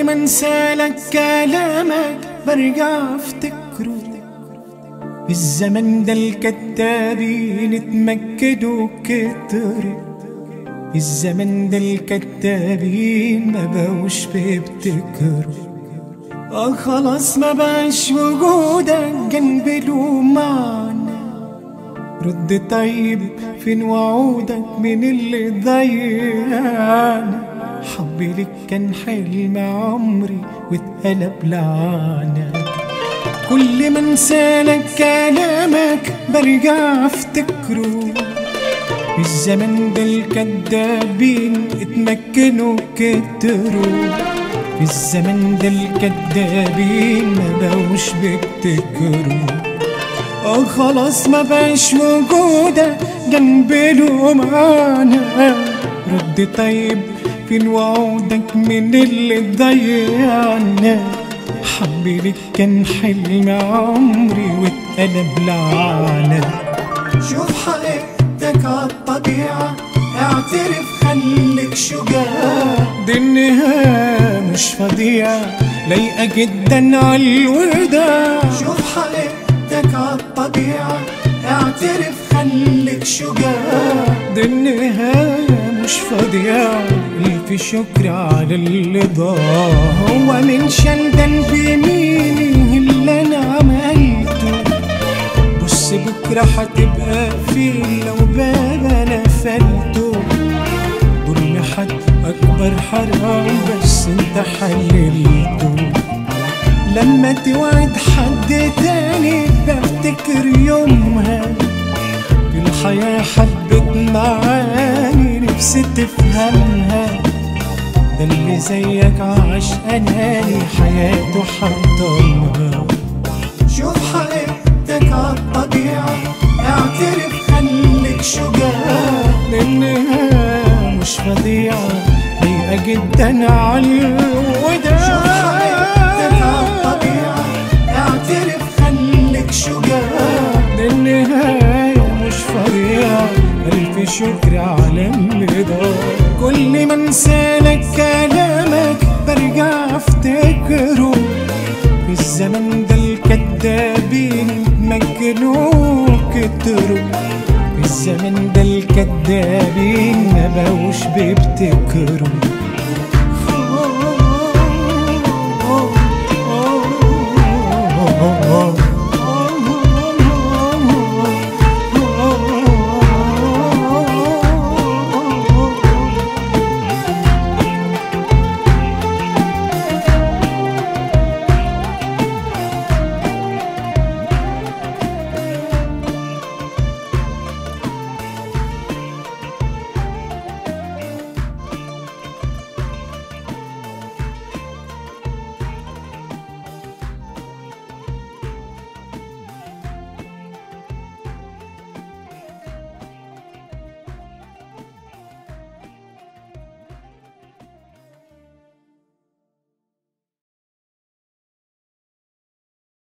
كل ما انسالك كلامك برجع افتكره الزمن ده الكدابين اتمكدوا كتروا الزمن ده الكدابين ما بقوش بيبتكروا اه خلاص ما بقاش وجودك جنبي له معنى رد طيب فين وعودك من اللي ضيعنا حبي لك كان حلم عمري واتقلب لعنة كل ما انسالك كلامك برجع افتكره الزمن ده الكدابين اتمكنوا كتروا في الزمن ده الكدابين ما بقوش بيبتكروا اه خلاص ما بقاش وجودك جنبي له معانا رد طيب فين وعودك من اللي ضيعنا حبي لك كان حلم عمري واتقلب لعنة شوف حقيقتك عالطبيعة اعترف خليك شجاع دي النهاية مش فظيعة لايقة جدا عالوداع شوف حقيقتك عالطبيعة اعترف خليك شجاع دي النهاية مش فظيعة ألف شكر على اللي ضاع هو من شندن بيميني اللي أنا عملته بص بكرة هتبقى فين لو باب أنا قفلته ظلم حد أكبر حرام بس أنت حللته لما توعد حد تاني بفتكر يومها في الحياة حبت معاني نفسي تفهمها ده اللي زيك عاش أناني حياته حطمها شوف حقيقتك عالطبيعة اعترف خليك شجاع لأنها مش فظيعة ضيقة جدا عالوداع شوف حقيقتك عالطبيعة اعترف خليك شجاع للنهاية مش فظيعة ألف شكر على اللي ضاع كل ما انسالك كلامك برجع افتكره في الزمن ده الكدابين مجنوا كتروا في الزمن ده الكدابين ما بقوش بيبتكروا